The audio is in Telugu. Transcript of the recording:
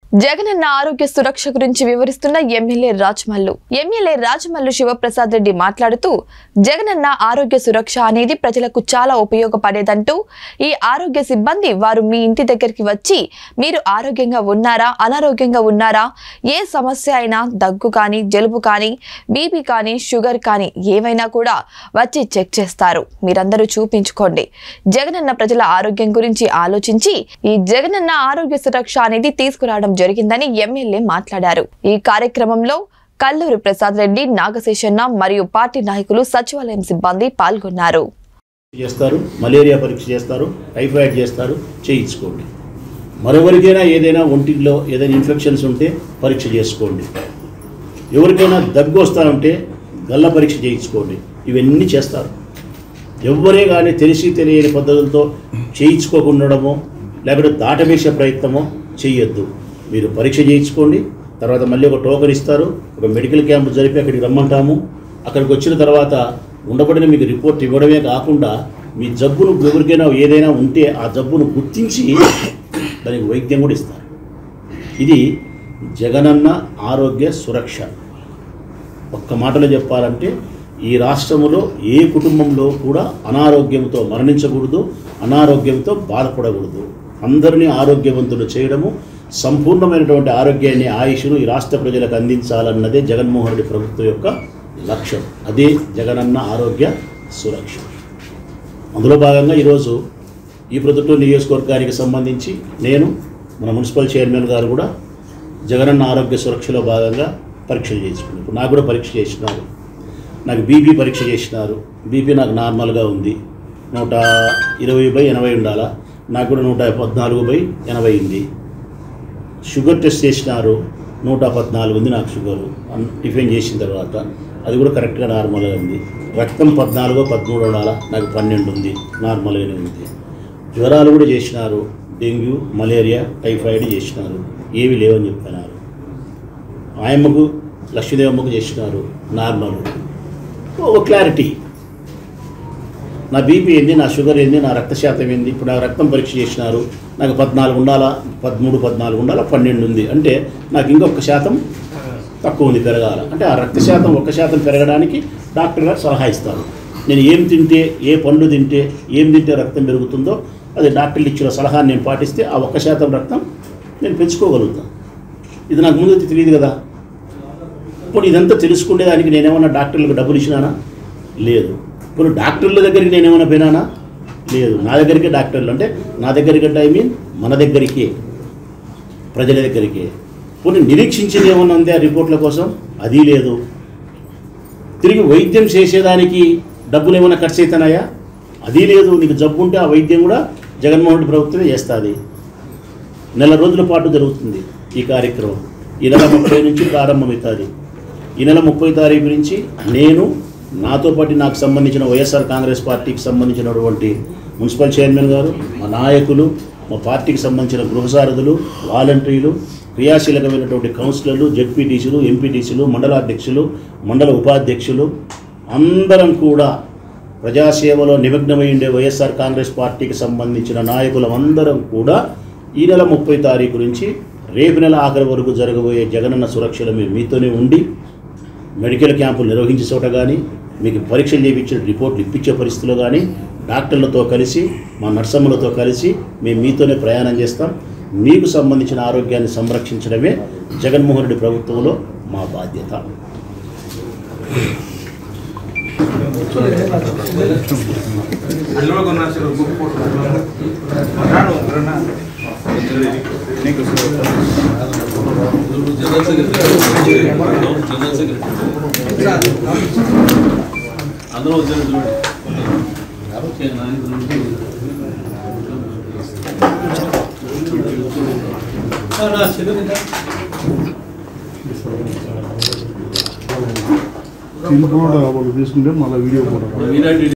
జగనన్న ఆరోగ్య సురక్ష గురించి వివరిస్తున్న ఎమ్మెల్యే రాజమల్లు ఎమ్మెల్యే రాజమల్లు శివప్రసాద్ రెడ్డి మాట్లాడుతూ జగనన్న ఆరోగ్య సురక్ష అనేది ప్రజలకు చాలా ఉపయోగపడేదంటూ ఈ ఆరోగ్య సిబ్బంది వారు మీ ఇంటి దగ్గరికి వచ్చి మీరు ఆరోగ్యంగా ఉన్నారా అనారోగ్యంగా ఉన్నారా ఏ సమస్య అయినా దగ్గు కానీ జలుబు కానీ బీపీ కానీ షుగర్ కానీ ఏవైనా కూడా వచ్చి చెక్ చేస్తారు మీరందరూ చూపించుకోండి జగనన్న ప్రజల ఆరోగ్యం గురించి ఆలోచించి ఈ జగనన్న ఆరోగ్య సురక్ష అనేది తీసుకురావడం జరిగిందని ఎమ్మెల్యే మాట్లాడారు ఈ కార్యక్రమంలో కల్లూరి ప్రసాద్ రెడ్డి నాగశేషన్న మరియు పార్టీ నాయకులు సచివాలయం సిబ్బంది పాల్గొన్నారు చేస్తారు మలేరియా పరీక్ష చేస్తారు టైఫాయిడ్ చేస్తారు చేయించుకోండి మరెవరికైనా ఏదైనా ఒంటిలో ఏదైనా ఇన్ఫెక్షన్స్ ఉంటే పరీక్ష చేసుకోండి ఎవరికైనా దగ్గు వస్తా ఉంటే గల్ల పరీక్ష చేయించుకోండి ఇవన్నీ చేస్తారు ఎవరే కానీ తెలిసి తెలియని పద్ధతులతో చేయించుకోకుండడమో లేకపోతే దాటవేసే ప్రయత్నమో చేయొద్దు మీరు పరీక్ష చేయించుకోండి తర్వాత మళ్ళీ ఒక టోకెన్ ఇస్తారు ఒక మెడికల్ క్యాంప్ జరిపి అక్కడికి రమ్మంటాము అక్కడికి వచ్చిన తర్వాత ఉండబడిన మీకు రిపోర్ట్ ఇవ్వడమే కాకుండా మీ జబ్బును ఎవరికైనా ఏదైనా ఉంటే ఆ జబ్బును గుర్తించి దానికి వైద్యం కూడా ఇస్తారు ఇది జగనన్న ఆరోగ్య సురక్ష ఒక్క మాటలో చెప్పాలంటే ఈ రాష్ట్రంలో ఏ కుటుంబంలో కూడా అనారోగ్యంతో మరణించకూడదు అనారోగ్యంతో బాధపడకూడదు అందరినీ ఆరోగ్యవంతులు చేయడము సంపూర్ణమైనటువంటి ఆరోగ్యాన్ని ఆయుష్ను ఈ రాష్ట్ర ప్రజలకు అందించాలన్నదే జగన్మోహన్ రెడ్డి ప్రభుత్వం యొక్క లక్ష్యం అదే జగనన్న ఆరోగ్య సురక్ష అందులో భాగంగా ఈరోజు ఈ ప్రొద్దుటూరు నియోజకవర్గానికి సంబంధించి నేను మన మున్సిపల్ చైర్మన్ గారు కూడా జగనన్న ఆరోగ్య సురక్షలో భాగంగా పరీక్షలు చేయించుకున్నాను ఇప్పుడు నాకు కూడా పరీక్ష చేసినారు నాకు బీపీ పరీక్ష చేసినారు బీపీ నాకు నార్మల్గా ఉంది నూట ఇరవై బై ఎనభై ఉండాలా నాకు కూడా నూట పద్నాలుగు బై ఎనభై ఉంది షుగర్ టెస్ట్ చేసినారు నూట పద్నాలుగు ఉంది నాకు షుగరు అన్- టిఫిన్ చేసిన తర్వాత అది కూడా కరెక్ట్గా నార్మల్గా ఉంది రక్తం పద్నాలుగో పదమూడు ఉండాలా నాకు పన్నెండు ఉంది నార్మల్గానే ఉంది జ్వరాలు కూడా చేసినారు డెంగ్యూ మలేరియా టైఫాయిడ్ చేసినారు ఏవి లేవని చెప్తున్నారు ఆయమ్మకు లక్ష్మీదేవమ్మకు చేసినారు నార్మల్ ఒక క్లారిటీ నా బీపీ ఏంది నా షుగర్ ఏంది నా రక్త శాతం ఏంది ఇప్పుడు నాకు రక్తం పరీక్ష చేసినారు నాకు పద్నాలుగు ఉండాలా పదమూడు పద్నాలుగు ఉండాలా పన్నెండు ఉంది అంటే నాకు ఇంకొక శాతం తక్కువ ఉంది పెరగాల అంటే ఆ రక్త శాతం ఒక్క శాతం పెరగడానికి డాక్టర్ గారు సలహా ఇస్తారు నేను ఏం తింటే ఏ పండ్లు తింటే ఏం తింటే రక్తం పెరుగుతుందో అది డాక్టర్లు ఇచ్చిన సలహాని నేను పాటిస్తే ఆ ఒక్క శాతం రక్తం నేను పెంచుకోగలుగుతాను ఇది నాకు ముందు తెలియదు కదా ఇప్పుడు ఇదంతా తెలుసుకునేదానికి నేనేమన్నా డాక్టర్లకు డబ్బులు ఇచ్చినానా లేదు ఇప్పుడు డాక్టర్ల దగ్గరికి నేనేమైనా పోయినానా లేదు నా దగ్గరికి డాక్టర్లు అంటే నా దగ్గరికి అంటే ఐ మీన్ మన దగ్గరికి ప్రజల దగ్గరికి పోనీ నిరీక్షించింది ఏమన్నా ఉంది ఆ రిపోర్ట్ల కోసం అది లేదు తిరిగి వైద్యం చేసేదానికి డబ్బులు ఏమైనా ఖర్చు అవుతున్నాయా అది లేదు నీకు జబ్బు ఉంటే ఆ వైద్యం కూడా జగన్మోహన్ రెడ్డి ప్రభుత్వమే చేస్తుంది నెల రోజుల పాటు జరుగుతుంది ఈ కార్యక్రమం ఈ నెల ముప్పై నుంచి ప్రారంభమవుతుంది ఈ నెల ముప్పై తారీఖు నుంచి నేను నాతో పాటు నాకు సంబంధించిన వైఎస్ఆర్ కాంగ్రెస్ పార్టీకి సంబంధించినటువంటి మున్సిపల్ చైర్మన్ గారు మా నాయకులు మా పార్టీకి సంబంధించిన గృహసారథులు వాలంటీర్లు క్రియాశీలకమైనటువంటి కౌన్సిలర్లు జెడ్పీటీసీలు ఎంపీటీసీలు మండలాధ్యక్షులు మండల ఉపాధ్యక్షులు అందరం కూడా ప్రజాసేవలో నిమగ్నమై ఉండే వైఎస్ఆర్ కాంగ్రెస్ పార్టీకి సంబంధించిన నాయకులం అందరం కూడా ఈ నెల ముప్పై తారీఖు నుంచి రేపు నెల ఆఖరి వరకు జరగబోయే జగనన్న సురక్షలో మేము మీతోనే ఉండి మెడికల్ క్యాంపులు నిర్వహించే చోట కానీ మీకు పరీక్షలు చేయించిన రిపోర్ట్లు ఇప్పించే పరిస్థితుల్లో కానీ డాక్టర్లతో కలిసి మా నర్సమ్మలతో కలిసి మేము మీతోనే ప్రయాణం చేస్తాం మీకు సంబంధించిన ఆరోగ్యాన్ని సంరక్షించడమే జగన్మోహన్ రెడ్డి ప్రభుత్వంలో మా బాధ్యత అల్లుడు కొన్నా సార్ బుక్ ఫోటో రాను రన్నా నీకు అందరూ వచ్చారు చూడండి స్టిల్ కూడా వాళ్ళు తీసుకుంటే మళ్ళీ వీడియో కూడా మీనాటి